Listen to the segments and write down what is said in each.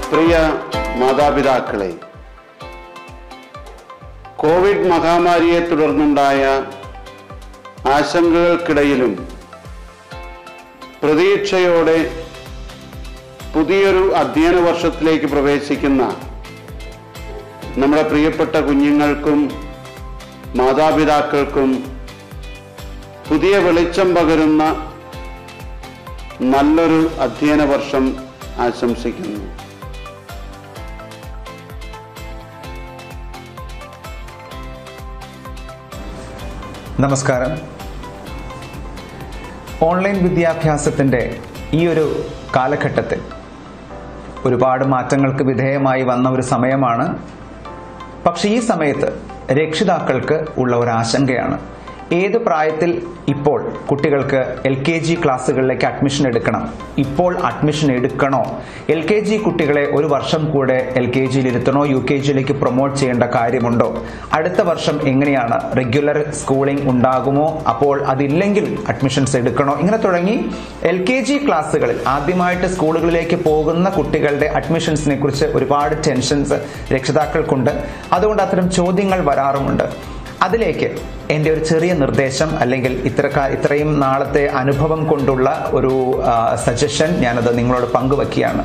പ്രിയ മാതാപിതാക്കളെ കോവിഡ് മഹാമാരിയെ തുടർന്നുണ്ടായ ആശങ്കകൾക്കിടയിലും പ്രതീക്ഷയോടെ പുതിയൊരു അധ്യയന വർഷത്തിലേക്ക് പ്രവേശിക്കുന്ന നമ്മുടെ പ്രിയപ്പെട്ട കുഞ്ഞുങ്ങൾക്കും മാതാപിതാക്കൾക്കും പുതിയ വെളിച്ചം പകരുന്ന നല്ലൊരു അധ്യയന വർഷം ആശംസിക്കുന്നു നമസ്കാരം ഓൺലൈൻ വിദ്യാഭ്യാസത്തിൻ്റെ ഈ ഒരു കാലഘട്ടത്തിൽ ഒരുപാട് മാറ്റങ്ങൾക്ക് വിധേയമായി വന്ന ഒരു സമയമാണ് പക്ഷേ ഈ സമയത്ത് രക്ഷിതാക്കൾക്ക് ഉള്ള ഒരു ആശങ്കയാണ് ഏത് പ്രായത്തിൽ ഇപ്പോൾ കുട്ടികൾക്ക് എൽ കെ ജി ക്ലാസ്സുകളിലേക്ക് അഡ്മിഷൻ എടുക്കണം ഇപ്പോൾ അഡ്മിഷൻ എടുക്കണോ എൽ കെ ജി കുട്ടികളെ ഒരു വർഷം കൂടെ എൽ കെ ജിയിൽ ഇരുത്തണോ യു കെ ജിയിലേക്ക് പ്രൊമോട്ട് ചെയ്യേണ്ട കാര്യമുണ്ടോ അടുത്ത വർഷം എങ്ങനെയാണ് റെഗുലർ സ്കൂളിംഗ് ഉണ്ടാകുമോ അപ്പോൾ അതില്ലെങ്കിൽ അഡ്മിഷൻസ് എടുക്കണോ ഇങ്ങനെ തുടങ്ങി എൽ കെ ജി ക്ലാസ്സുകളിൽ ആദ്യമായിട്ട് സ്കൂളുകളിലേക്ക് പോകുന്ന കുട്ടികളുടെ അഡ്മിഷൻസിനെ കുറിച്ച് ഒരുപാട് ടെൻഷൻസ് രക്ഷിതാക്കൾക്കുണ്ട് അതുകൊണ്ട് അത്തരം ചോദ്യങ്ങൾ വരാറുമുണ്ട് അതിലേക്ക് എൻ്റെ ഒരു ചെറിയ നിർദ്ദേശം അല്ലെങ്കിൽ ഇത്രക്കാ ഇത്രയും നാളത്തെ അനുഭവം കൊണ്ടുള്ള ഒരു സജഷൻ ഞാനത് നിങ്ങളോട് പങ്കുവെക്കുകയാണ്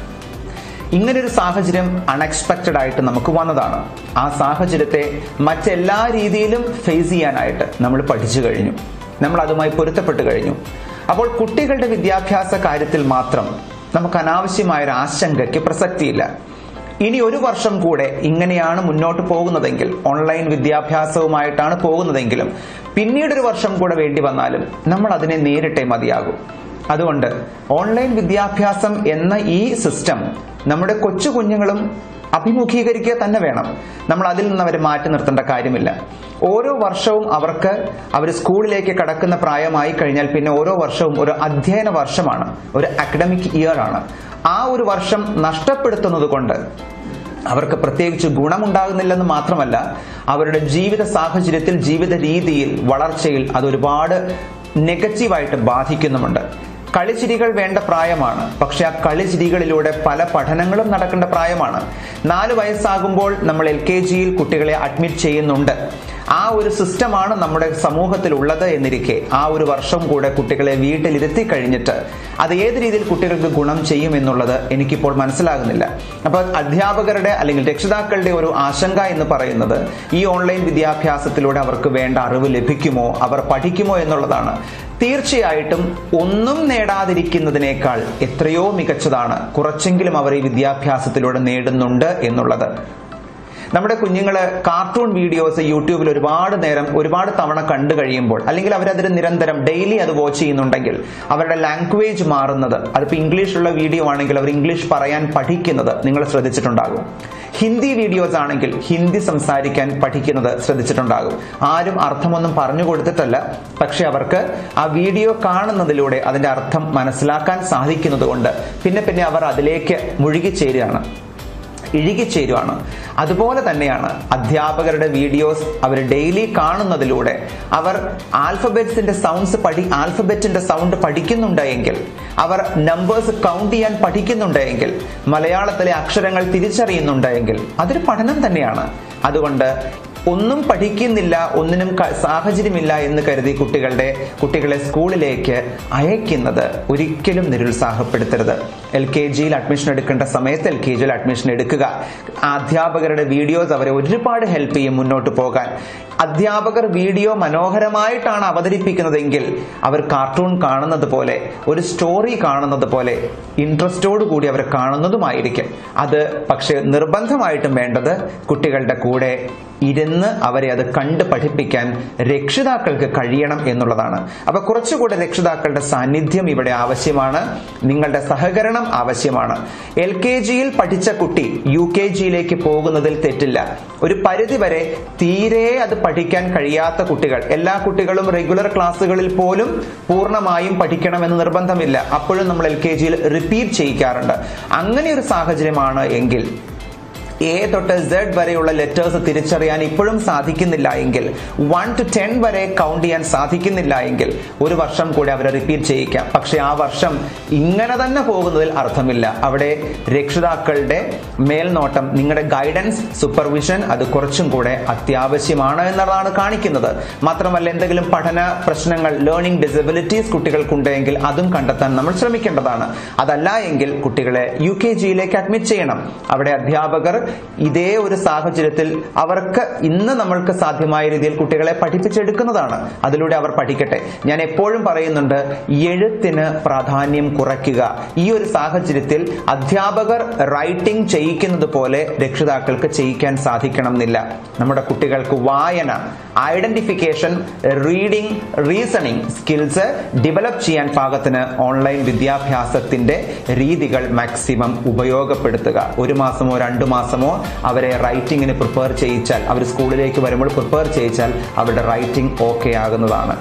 ഇങ്ങനൊരു സാഹചര്യം അൺഎക്സ്പെക്റ്റഡ് ആയിട്ട് നമുക്ക് വന്നതാണ് ആ സാഹചര്യത്തെ മറ്റെല്ലാ രീതിയിലും ഫേസ് ചെയ്യാനായിട്ട് നമ്മൾ പഠിച്ചു കഴിഞ്ഞു നമ്മൾ അതുമായി പൊരുത്തപ്പെട്ട് കഴിഞ്ഞു അപ്പോൾ കുട്ടികളുടെ വിദ്യാഭ്യാസ കാര്യത്തിൽ മാത്രം നമുക്ക് അനാവശ്യമായ ഒരു ആശങ്കയ്ക്ക് പ്രസക്തിയില്ല ഇനി ഒരു വർഷം കൂടെ ഇങ്ങനെയാണ് മുന്നോട്ട് പോകുന്നതെങ്കിൽ ഓൺലൈൻ വിദ്യാഭ്യാസവുമായിട്ടാണ് പോകുന്നതെങ്കിലും പിന്നീട് ഒരു വർഷം കൂടെ വേണ്ടി വന്നാലും നമ്മൾ അതിനെ നേരിട്ടേ മതിയാകും അതുകൊണ്ട് ഓൺലൈൻ വിദ്യാഭ്യാസം എന്ന ഈ സിസ്റ്റം നമ്മുടെ കൊച്ചു കുഞ്ഞുങ്ങളും അഭിമുഖീകരിക്കുക തന്നെ വേണം നമ്മൾ അതിൽ നിന്ന് അവരെ മാറ്റി നിർത്തേണ്ട കാര്യമില്ല ഓരോ വർഷവും അവർക്ക് അവർ സ്കൂളിലേക്ക് കടക്കുന്ന പ്രായമായി കഴിഞ്ഞാൽ പിന്നെ ഓരോ വർഷവും ഒരു അധ്യയന വർഷമാണ് ഒരു അക്കഡമിക് ഇയർ ആണ് ആ ഒരു വർഷം നഷ്ടപ്പെടുത്തുന്നത് കൊണ്ട് അവർക്ക് പ്രത്യേകിച്ച് ഗുണമുണ്ടാകുന്നില്ലെന്ന് മാത്രമല്ല അവരുടെ ജീവിത സാഹചര്യത്തിൽ ജീവിത രീതിയിൽ വളർച്ചയിൽ അത് ഒരുപാട് നെഗറ്റീവായിട്ട് ബാധിക്കുന്നുമുണ്ട് കളിച്ചിരികൾ വേണ്ട പ്രായമാണ് പക്ഷെ ആ കളിച്ചിരികളിലൂടെ പല പഠനങ്ങളും നടക്കേണ്ട പ്രായമാണ് നാല് വയസ്സാകുമ്പോൾ നമ്മൾ എൽ കെ ജിയിൽ കുട്ടികളെ അഡ്മിറ്റ് ചെയ്യുന്നുണ്ട് ആ ഒരു സിസ്റ്റമാണ് നമ്മുടെ സമൂഹത്തിൽ ഉള്ളത് എന്നിരിക്കെ ആ ഒരു വർഷം കൂടെ കുട്ടികളെ വീട്ടിലിരുത്തി കഴിഞ്ഞിട്ട് അത് ഏത് രീതിയിൽ കുട്ടികൾക്ക് ഗുണം ചെയ്യും എന്നുള്ളത് എനിക്കിപ്പോൾ മനസ്സിലാകുന്നില്ല അപ്പോൾ അധ്യാപകരുടെ അല്ലെങ്കിൽ രക്ഷിതാക്കളുടെ ഒരു ആശങ്ക എന്ന് പറയുന്നത് ഈ ഓൺലൈൻ വിദ്യാഭ്യാസത്തിലൂടെ അവർക്ക് വേണ്ട അറിവ് ലഭിക്കുമോ അവർ പഠിക്കുമോ എന്നുള്ളതാണ് തീർച്ചയായിട്ടും ഒന്നും നേടാതിരിക്കുന്നതിനേക്കാൾ എത്രയോ മികച്ചതാണ് കുറച്ചെങ്കിലും അവർ ഈ വിദ്യാഭ്യാസത്തിലൂടെ നേടുന്നുണ്ട് എന്നുള്ളത് നമ്മുടെ കുഞ്ഞുങ്ങള് കാർട്ടൂൺ വീഡിയോസ് യൂട്യൂബിൽ ഒരുപാട് നേരം ഒരുപാട് തവണ കണ്ടു കഴിയുമ്പോൾ അല്ലെങ്കിൽ അവരതിന് നിരന്തരം ഡെയിലി അത് വാച്ച് ചെയ്യുന്നുണ്ടെങ്കിൽ അവരുടെ ലാംഗ്വേജ് മാറുന്നത് അതിപ്പോൾ ഇംഗ്ലീഷിലുള്ള വീഡിയോ ആണെങ്കിൽ അവർ ഇംഗ്ലീഷ് പറയാൻ പഠിക്കുന്നത് നിങ്ങൾ ശ്രദ്ധിച്ചിട്ടുണ്ടാകും ഹിന്ദി വീഡിയോസ് ആണെങ്കിൽ ഹിന്ദി സംസാരിക്കാൻ പഠിക്കുന്നത് ശ്രദ്ധിച്ചിട്ടുണ്ടാകും ആരും അർത്ഥമൊന്നും പറഞ്ഞു കൊടുത്തിട്ടല്ല പക്ഷെ അവർക്ക് ആ വീഡിയോ കാണുന്നതിലൂടെ അതിന്റെ അർത്ഥം മനസ്സിലാക്കാൻ സാധിക്കുന്നത് കൊണ്ട് പിന്നെ പിന്നെ അവർ അതിലേക്ക് മുഴുകിച്ചേരുകയാണ് ഇഴുകിച്ചേരുവാണ് അതുപോലെ തന്നെയാണ് അധ്യാപകരുടെ വീഡിയോസ് അവർ ഡെയിലി കാണുന്നതിലൂടെ അവർ ആൽഫബറ്റ്സിന്റെ സൗണ്ട്സ് പഠി ആൽഫബറ്റിന്റെ സൗണ്ട് പഠിക്കുന്നുണ്ട് എങ്കിൽ അവർ നമ്പേഴ്സ് കൗണ്ട് ചെയ്യാൻ പഠിക്കുന്നുണ്ട് എങ്കിൽ മലയാളത്തിലെ അക്ഷരങ്ങൾ തിരിച്ചറിയുന്നുണ്ട് എങ്കിൽ അതൊരു പഠനം തന്നെയാണ് അതുകൊണ്ട് ഒന്നും പഠിക്കുന്നില്ല ഒന്നിനും ക- സാഹചര്യമില്ല എന്ന് കരുതി കുട്ടികളുടെ കുട്ടികളെ സ്കൂളിലേക്ക് അയക്കുന്നത് ഒരിക്കലും നിരുത്സാഹപ്പെടുത്തരുത് എൽ കെ ജിയിൽ അഡ്മിഷൻ എടുക്കേണ്ട സമയത്ത് എൽ കെ ജിയിൽ അഡ്മിഷൻ എടുക്കുക അധ്യാപകരുടെ വീഡിയോസ് അവരെ ഒരുപാട് ഹെൽപ്പ് ചെയ്യും മുന്നോട്ട് പോകാൻ അധ്യാപകർ വീഡിയോ മനോഹരമായിട്ടാണ് അവതരിപ്പിക്കുന്നതെങ്കിൽ അവർ കാർട്ടൂൺ കാണുന്നത് പോലെ ഒരു സ്റ്റോറി കാണുന്നത് പോലെ ഇൻട്രസ്റ്റോട് കൂടി അവർ കാണുന്നതുമായിരിക്കും അത് പക്ഷെ നിർബന്ധമായിട്ടും വേണ്ടത് കുട്ടികളുടെ കൂടെ ഇരുന്ന് അവരെ അത് കണ്ട് പഠിപ്പിക്കാൻ രക്ഷിതാക്കൾക്ക് കഴിയണം എന്നുള്ളതാണ് അപ്പൊ കുറച്ചുകൂടെ രക്ഷിതാക്കളുടെ സാന്നിധ്യം ഇവിടെ ആവശ്യമാണ് നിങ്ങളുടെ സഹകരണം ആവശ്യമാണ് എൽ കെ ജിയിൽ പഠിച്ച കുട്ടി യു കെ ജിയിലേക്ക് പോകുന്നതിൽ തെറ്റില്ല ഒരു പരിധി വരെ തീരെ അത് പഠിക്കാൻ കഴിയാത്ത കുട്ടികൾ എല്ലാ കുട്ടികളും റെഗുലർ ക്ലാസ്സുകളിൽ പോലും പൂർണ്ണമായും പഠിക്കണമെന്ന് നിർബന്ധമില്ല അപ്പോഴും നമ്മൾ എൽ കെ ജിയിൽ റിപ്പീറ്റ് ചെയ്യിക്കാറുണ്ട് അങ്ങനെ ഒരു സാഹചര്യമാണ് എങ്കിൽ എ തൊട്ട് സെഡ് വരെയുള്ള ലെറ്റേഴ്സ് തിരിച്ചറിയാൻ ഇപ്പോഴും സാധിക്കുന്നില്ല എങ്കിൽ വൺ ടു ടെൻ വരെ കൗണ്ട് ചെയ്യാൻ സാധിക്കുന്നില്ല എങ്കിൽ ഒരു വർഷം കൂടി അവരെ റിപ്പീറ്റ് ചെയ്യിക്കാം പക്ഷെ ആ വർഷം ഇങ്ങനെ തന്നെ പോകുന്നതിൽ അർത്ഥമില്ല അവിടെ രക്ഷിതാക്കളുടെ മേൽനോട്ടം നിങ്ങളുടെ ഗൈഡൻസ് സൂപ്പർവിഷൻ അത് കുറച്ചും കൂടെ അത്യാവശ്യമാണ് എന്നതാണ് കാണിക്കുന്നത് മാത്രമല്ല എന്തെങ്കിലും പഠന പ്രശ്നങ്ങൾ ലേണിംഗ് ഡിസബിലിറ്റീസ് കുട്ടികൾക്കുണ്ടെങ്കിൽ അതും കണ്ടെത്താൻ നമ്മൾ ശ്രമിക്കേണ്ടതാണ് അതല്ല എങ്കിൽ കുട്ടികളെ യു കെ ജിയിലേക്ക് അഡ്മിറ്റ് ചെയ്യണം അവിടെ അധ്യാപകർ ഇതേ ഒരു സാഹചര്യത്തിൽ അവർക്ക് ഇന്ന് നമ്മൾക്ക് സാധ്യമായ രീതിയിൽ കുട്ടികളെ പഠിപ്പിച്ചെടുക്കുന്നതാണ് അതിലൂടെ അവർ പഠിക്കട്ടെ ഞാൻ എപ്പോഴും പറയുന്നുണ്ട് എഴുത്തിന് പ്രാധാന്യം കുറയ്ക്കുക ഈ ഒരു സാഹചര്യത്തിൽ അധ്യാപകർ റൈറ്റിംഗ് ചെയ്യിക്കുന്നത് പോലെ രക്ഷിതാക്കൾക്ക് ചെയ്യിക്കാൻ സാധിക്കണം എന്നില്ല നമ്മുടെ കുട്ടികൾക്ക് വായന identification reading reasoning skills develop ചെയ്യാൻ പാകത്തിന് ഓൺലൈൻ വിദ്യാഭ്യാസത്തിന്റെ രീതികൾ മാക്സിമം ഉപയോഗപ്പെടുത്തുക ഒരു മാസമോ രണ്ടു മാസമോ അവരെ റൈറ്റിങ്ങിന് പ്രിപ്പയർ ചെയ്യിച്ചാൽ അവർ സ്കൂളിലേക്ക് വരുമ്പോൾ പ്രിപ്പയർ ചെയ്യിച്ചാൽ അവരുടെ റൈറ്റിംഗ് ഓക്കെ ആകുന്നതാണ്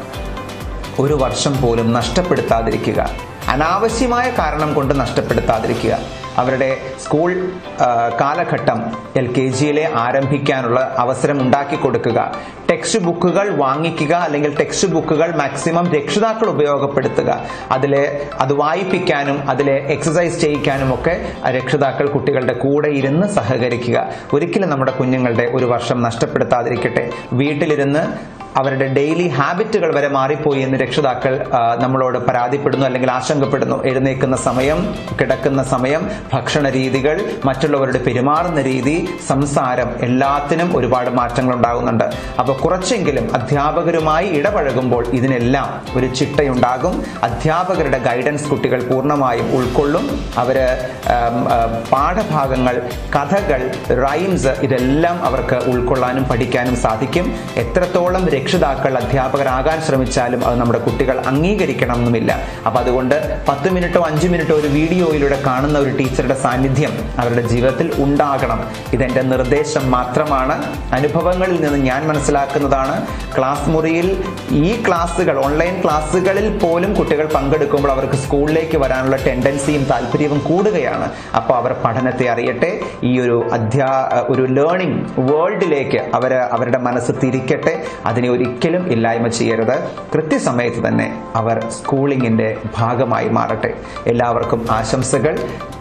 ഒരു വർഷം പോലും നഷ്ടപ്പെടുത്താതിരിക്കുക അനാവശ്യമായ കാരണം കൊണ്ട് നഷ്ടപ്പെടുത്താതിരിക്കുക അവരുടെ സ്കൂൾ ആ, കാലഘട്ടം എൽ കെ ജിയിലെ ആരംഭിക്കാനുള്ള അവസരം ഉണ്ടാക്കി കൊടുക്കുക ടെക്സ്റ്റ് ബുക്കുകൾ വാങ്ങിക്കുക അല്ലെങ്കിൽ ടെക്സ്റ്റ് ബുക്കുകൾ മാക്സിമം രക്ഷിതാക്കൾ ഉപയോഗപ്പെടുത്തുക അതിലെ അത് വായിപ്പിക്കാനും അതിലെ എക്സസൈസ് ചെയ്യിക്കാനും ഒക്കെ രക്ഷിതാക്കൾ കുട്ടികളുടെ കൂടെ ഇരുന്ന് സഹകരിക്കുക ഒരിക്കലും നമ്മുടെ കുഞ്ഞുങ്ങളുടെ ഒരു വർഷം നഷ്ടപ്പെടുത്താതിരിക്കട്ടെ വീട്ടിലിരുന്ന് അവരുടെ ഡെയിലി ഹാബിറ്റുകൾ വരെ മാറിപ്പോയി എന്ന് രക്ഷിതാക്കൾ ആ, നമ്മളോട് പരാതിപ്പെടുന്നു അല്ലെങ്കിൽ ആശങ്കപ്പെടുന്നു എഴുന്നേക്കുന്ന സമയം കിടക്കുന്ന സമയം ഭക്ഷണ രീതികൾ മറ്റുള്ളവരുടെ പെരുമാറുന്ന രീതി സംസാരം എല്ലാത്തിനും ഒരുപാട് മാറ്റങ്ങൾ ഉണ്ടാകുന്നുണ്ട് അപ്പോൾ കുറച്ചെങ്കിലും അധ്യാപകരുമായി ഇടപഴകുമ്പോൾ ഇതിനെല്ലാം ഒരു ചിട്ടയുണ്ടാകും അധ്യാപകരുടെ ഗൈഡൻസ് കുട്ടികൾ പൂർണ്ണമായും ഉൾക്കൊള്ളും അവര് ആം, ആ, പാഠഭാഗങ്ങൾ കഥകൾ റൈംസ് ഇതെല്ലാം അവർക്ക് ഉൾക്കൊള്ളാനും പഠിക്കാനും സാധിക്കും എത്രത്തോളം രക്ഷിതാക്കൾ അധ്യാപകരാകാൻ ശ്രമിച്ചാലും അത് നമ്മുടെ കുട്ടികൾ അംഗീകരിക്കണം എന്നുമില്ല അപ്പൊ അതുകൊണ്ട് പത്ത് മിനിറ്റോ അഞ്ച് മിനിറ്റോ ഒരു വീഡിയോയിലൂടെ കാണുന്ന ഒരു ടീച്ചറുടെ സാന്നിധ്യം അവരുടെ ജീവിതത്തിൽ ഉണ്ടാകണം ഇതെന്റെ നിർദ്ദേശം മാത്രമാണ് അനുഭവങ്ങളിൽ നിന്ന് ഞാൻ മനസ്സിലാക്കുന്നതാണ് ക്ലാസ് മുറിയിൽ ഈ ക്ലാസ്സുകൾ ഓൺലൈൻ ക്ലാസ്സുകളിൽ പോലും കുട്ടികൾ പങ്കെടുക്കുമ്പോൾ അവർക്ക് സ്കൂളിലേക്ക് വരാനുള്ള ടെൻഡൻസിയും താല്പര്യവും കൂടുകയാണ് അപ്പോൾ അവർ പഠനത്തെ അറിയട്ടെ ഈ ഒരു അധ്യാ ഒരു ലേണിംഗ് വേൾഡിലേക്ക് അവർ അവരുടെ മനസ്സ് തിരിക്കട്ടെ അതിനെ ഒരിക്കലും ഇല്ലായ്മ ചെയ്യരുത് കൃത്യസമയത്ത് തന്നെ അവർ സ്കൂളിങ്ങിന്റെ ഭാഗമായി മാറട്ടെ എല്ലാവർക്കും ആശംസകൾ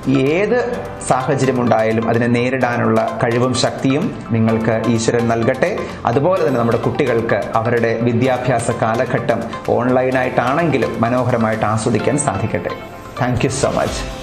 ഏത് സാഹചര്യമുണ്ടായാലും അതിനെ നേരിടാനുള്ള കഴിവും ശക്തിയും നിങ്ങൾക്ക് ഈശ്വരൻ നൽകട്ടെ അതുപോലെ തന്നെ നമ്മുടെ കുട്ടികൾക്ക് അവരുടെ വിദ്യാഭ്യാസ കാലഘട്ടം ഓൺലൈനായിട്ടാണെങ്കിലും മനോഹരമായിട്ട് ആസ്വദിക്കാൻ സാധിക്കട്ടെ താങ്ക് യു സോ മച്ച്